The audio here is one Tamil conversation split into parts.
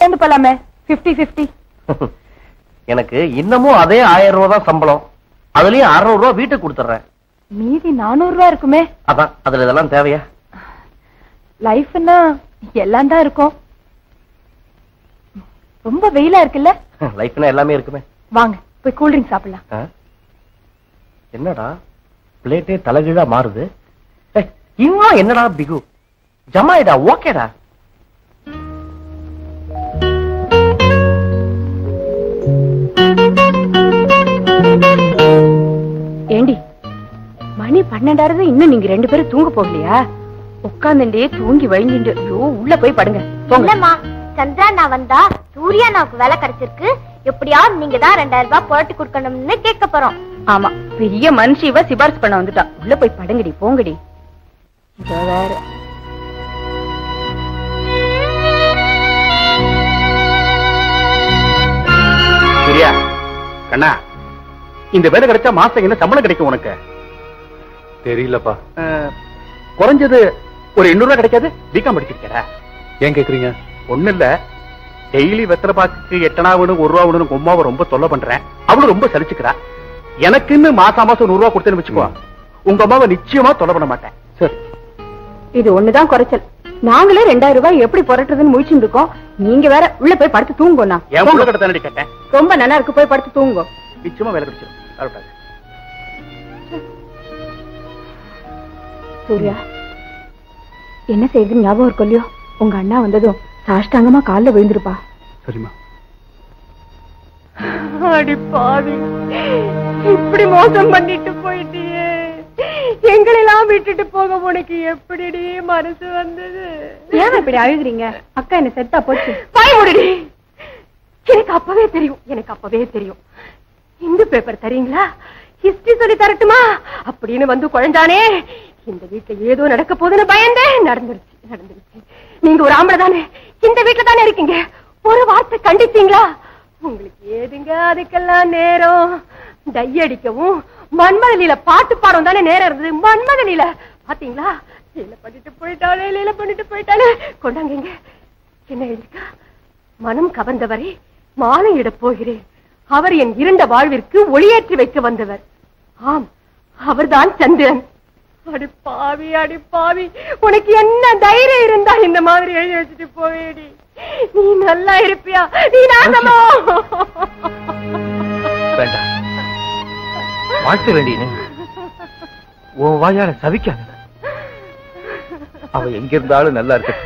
சேர்ந்து போலாமே பிப்டி பிப்டி எனக்கு இன்னமும் அதே ஆயிரம் ரூபாய் தான் சம்பளம் அதுலயும் அறுநூறு ரூபாய் வீட்டுக்கு கொடுத்துறேன் மீதி நானூறு ரூபா இருக்குமே அதான் அதுல இதெல்லாம் தேவையா லைஃப்னா எல்லாம் தான் இருக்கும் ரொம்ப வெயிலா இருக்குல்ல லைஃப்னா எல்லாமே இருக்குமே வாங்க போய் கூல் ட்ரிங்க் சாப்பிடலாம் ஆ? என்னடா பிளேட்டே தலைகீழா மாறுது ஏய், இன்னும் என்னடா பிகு ஜமாயிடா ஓகேடா ஏண்டி மணி பன்னெண்டாயிரம் இன்னும் நீங்க ரெண்டு பேரும் தூங்க போகலையா உட்காந்துட்டே தூங்கி வழிஞ்சுட்டு ஐயோ உள்ள போய் படுங்க போங்க இல்லம்மா சந்திரா நான் வந்தா சூர்யா நாவுக்கு வேலை கிடைச்சிருக்கு எப்படியாவது நீங்க தான் ரெண்டாயிரம் ரூபாய் புரட்டி கொடுக்கணும்னு கேட்க போறோம் ஆமா பெரிய மனுஷி இவ சிபாரிசு பண்ண வந்துட்டா உள்ள போய் படுங்கடி போங்கடி இதோ வேற சரியா கண்ணா இந்த வேலை கிடைச்சா மாசம் என்ன சம்பளம் கிடைக்கும் உனக்கு தெரியலப்பா அஹ், குறைஞ்சது ஒரு எண்ணூறு ரூபாய் கிடைக்காது பிகாம் படிச்சிருக்கா ஏன் கேக்குறீங்க ஒண்ணு இல்ல டெய்லி வெத்தலை பாக்கு எட்டனா வேணும் ஒரு ரூபா வேணும் உங்க அம்மாவை ரொம்ப தொல்லை பண்றேன் அவளும் ரொம்ப சலிச்சுக்கிறா எனக்குன்னு மாசம் மாசம் நூறு ரூபா கொடுத்தேன்னு வச்சுக்கோ உங்க அம்மாவை நிச்சயமா தொல்லை பண்ண மாட்டேன் சரி இது ஒண்ணுதான் குறைச்சல் நாங்களே ரெண்டாயிரம் ரூபாய் எப்படி புரட்டுறதுன்னு முழிச்சுட்டு இருக்கோம் நீங்க வேற உள்ள போய் படுத்து தூங்கண்ணா என் புள்ள கடை தானடி கேட்டேன் ரொம்ப நல்லா இருக்கு போய் படுத்து தூங்கும் நிச்சயமா வேலை கிடைச்சிடும் கரெக்டாக. சூர்யா என்ன செய்யுது ஞாபகம் இருக்கும் இல்லையோ உங்க அண்ணா வந்ததும் சாஷ்டாங்கமா கால்ல விழுந்திருப்பா சரிம்மா அடி பாவி இப்படி மோசம் பண்ணிட்டு போயிட்டியே எங்களெல்லாம் விட்டுட்டு போக உனக்கு எப்படிடி மனசு வந்தது ஏன் இப்படி அழுகுறீங்க அக்கா என்ன செத்தா போச்சு பாய் முடிடி எனக்கு அப்பவே தெரியும் எனக்கு அப்பவே தெரியும் இந்து பேப்பர் தரீங்களா ஹிஸ்டரி சொல்லி தரட்டுமா அப்படின்னு வந்து குழந்தானே இந்த வீட்டுல ஏதோ நடக்க போகுதுன்னு பயந்தேன் நடந்துருச்சு நடந்துருச்சு நீங்க ஒரு ஆம்பளை தானே இந்த வீட்டுல தானே இருக்கீங்க ஒரு வார்த்தை கண்டிச்சீங்களா உங்களுக்கு ஏதுங்க அதுக்கெல்லாம் நேரம் டை அடிக்கவும் மன்மதலில பாட்டு பாடம் தானே நேரம் இருந்தது மன்மதலில பாத்தீங்களா லீல பண்ணிட்டு போயிட்டாலே லீல பண்ணிட்டு போயிட்டாலே கொண்டாங்க இங்க. என்ன எழுதிக்கா மனம் கவர்ந்தவரை மாலையிடப் போகிறேன் அவர் என் இருண்ட வாழ்விற்கு ஒளியேற்றி வைக்க வந்தவர் ஆம் அவர்தான் சந்திரன் அடி பாவி அடி பாவி உனக்கு என்ன தைரியம் இருந்தா இந்த மாதிரி எழுதி வச்சுட்டு போயேடி நீ நல்லா இருப்பியா நீ நாசமோ வேண்டாம் வாழ்த்து வேண்டியனே உன் வாயால சவிக்காத அவ எங்க இருந்தாலும் நல்லா இருக்க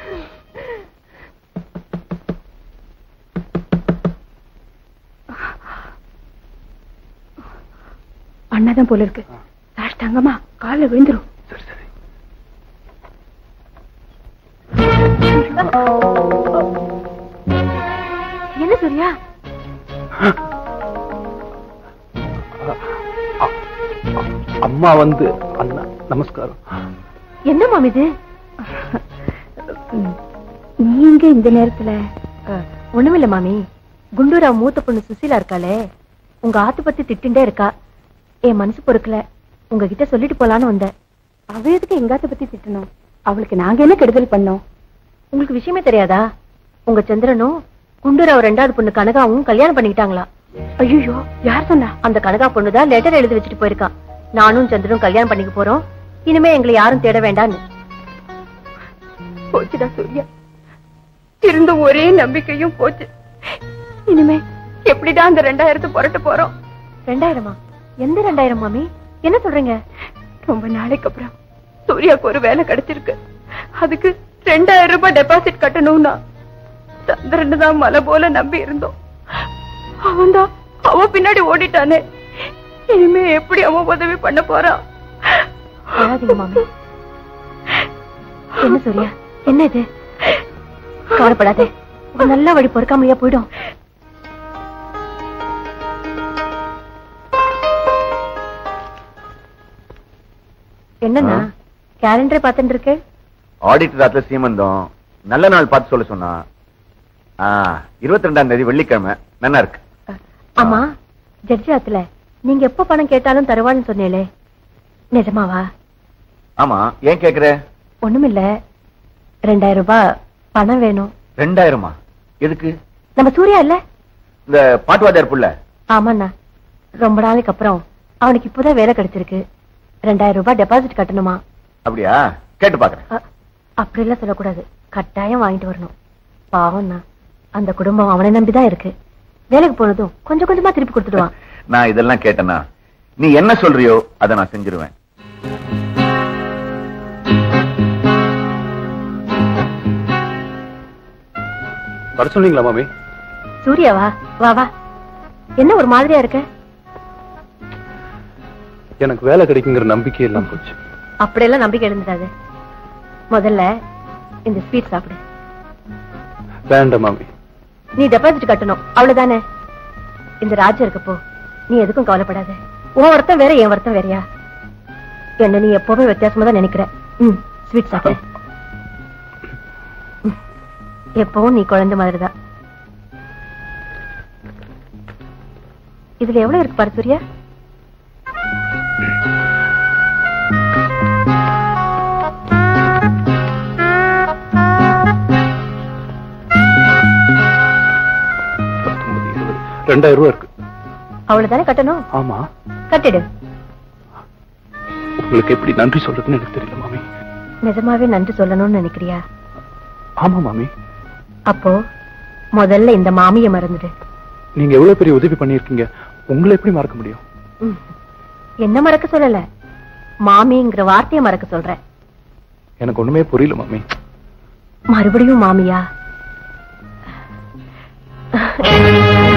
அண்ணாதான் போல இருக்கு சாஷ்டாங்கமா கால விழுந்துரும் சரி சரி என்ன சூர்யா அம்மா வந்து அண்ணா நமஸ்காரம் என்ன மாமி இது நீங்க இந்த நேரத்துல ஒண்ணுமில்ல மாமி குண்டூராவ் மூத்த பொண்ணு சுசீலா இருக்காளே உங்க ஆத்து பத்தி திட்டுண்டே இருக்கா என் மனசு பொறுக்கல உங்ககிட்ட சொல்லிட்டு போலான்னு வந்தேன் அவ எதுக்கு எங்க ஆத்த பத்தி திட்டணும் அவளுக்கு நாங்க என்ன கெடுதல் பண்ணோம் உங்களுக்கு விஷயமே தெரியாதா உங்க சந்திரனும் குண்டூராவ் ரெண்டாவது பொண்ணு கனகாவும் கல்யாணம் பண்ணிக்கிட்டாங்களா ஐயோ யார் சொன்னா அந்த கனகா பொண்ணு தான் லெட்டர் எழுதி வச்சுட்டு போயிருக்கான் நானும் சந்திரனும் கல்யாணம் பண்ணிக்க போறோம் இனிமே எங்களை யாரும் தேட வேண்டான்னு போச்சுடா சூர்யா இருந்த ஒரே நம்பிக்கையும் போச்சு இனிமே எப்படிதான் அந்த ரெண்டாயிரத்து புரட்ட போறோம் ரெண்டாயிரமா எந்த ரெண்டாயிரம் மாமி என்ன சொல்றீங்க ரொம்ப நாளைக்கு அப்புறம் சூர்யாக்கு ஒரு வேலை கிடைச்சிருக்கு அதுக்கு ரெண்டாயிரம் ரூபாய் டெபாசிட் கட்டணும்னா சந்திரன் தான் மலை போல நம்பி இருந்தோம் அவன் தான் அவ பின்னாடி ஓடிட்டானே இனிமே எப்படி அவன் உதவி பண்ண போறான் மாமி என்ன சூர்யா என்ன இது கவலைப்படாதே ஒரு நல்ல வழி பொறுக்காமலையா போயிடும் என்னண்ணா கேலண்டரை பார்த்துட்டு இருக்கு ஆடிட்டர் ராத்திர சீமந்தம் நல்ல நாள் பார்த்து சொல்ல சொன்னா இருபத்தி ரெண்டாம் தேதி வெள்ளிக்கிழமை நல்லா இருக்கு ஆமா ஜட்ஜாத்துல நீங்க எப்ப பணம் கேட்டாலும் தருவான்னு சொன்னேலே நிஜமாவா ஆமா ஏன் கேக்குற ஒண்ணுமில்ல ரெண்டாயிரம் ரூபாய் பணம் வேணும் ரெண்டாயிரமா எதுக்கு நம்ம சூர்யா இல்ல இந்த பாட்டுவாதியார் புள்ள ஆமாண்ணா ரொம்ப நாளைக்கு அப்புறம் அவனுக்கு இப்போதான் வேலை கிடைச்சிருக்கு ரெண்டாயிரம் ரூபாய் டெபாசிட் கட்டணுமா அப்படியா கேட்டு பாக்குறேன் அ- அப்படி எல்லாம் சொல்லக்கூடாது கட்டாயம் வாங்கிட்டு வரணும் பாவம்ண்ணா அந்த குடும்பம் அவனை நம்பிதான் இருக்கு வேலைக்கு போனதும் கொஞ்சம் கொஞ்சமா திருப்பி கொடுத்துடுவான் நான் இதெல்லாம் கேட்டேனா நீ என்ன சொல்றியோ அதை நான் செஞ்சிருவேன் வர சொன்னீங்களா மாமி சூர்யாவா வா வா என்ன ஒரு மாதிரியா இருக்க எனக்கு வேலை கிடைக்குங்கிற நம்பிக்கை எல்லாம் போச்சு அப்படியெல்லாம் நம்பிக்கை எழுந்துடாது முதல்ல இந்த ஸ்வீட் சாப்பிடு வேண்டாம் மாமி நீ டெபாசிட் கட்டணும் அவ்வளவுதானே இந்த ராஜ்யம் இருக்கப்போ நீ எதுக்கும் கவலைப்படாத உன் வருத்தம் வேற என் வருத்தம் வேறயா என்ன நீ எப்பவுமே வித்தியாசமா தான் நினைக்கிற ம் ஸ்வீட் சாப்பிடு ம். எப்பவும் நீ குழந்தை மாதிரிதான் இதுல எவ்வளவு இருக்கு பாரு சூர்யா பத்தொன்பது இருபது ரெண்டாயிரம் ரூபாய் இருக்கு அவ்வளவுதானே கட்டணும் ஆமா கட்டிடு உங்களுக்கு எப்படி நன்றி சொல்றதுன்னு எனக்கு தெரியல மாமி நிஜமாவே நன்றி சொல்லணும்னு நினைக்கிறியா ஆமா மாமி அப்போ முதல்ல இந்த மாமிய மறந்துடு நீங்க எவ்வளவு பெரிய உதவி பண்ணிருக்கீங்க உங்களை எப்படி மறக்க முடியும் ம். என்ன மறக்க சொல்லல மாமிங்கிற வார்த்தைய மறக்க சொல்றேன் எனக்கு ஒண்ணுமே புரியல மாமி மறுபடியும் மாமியா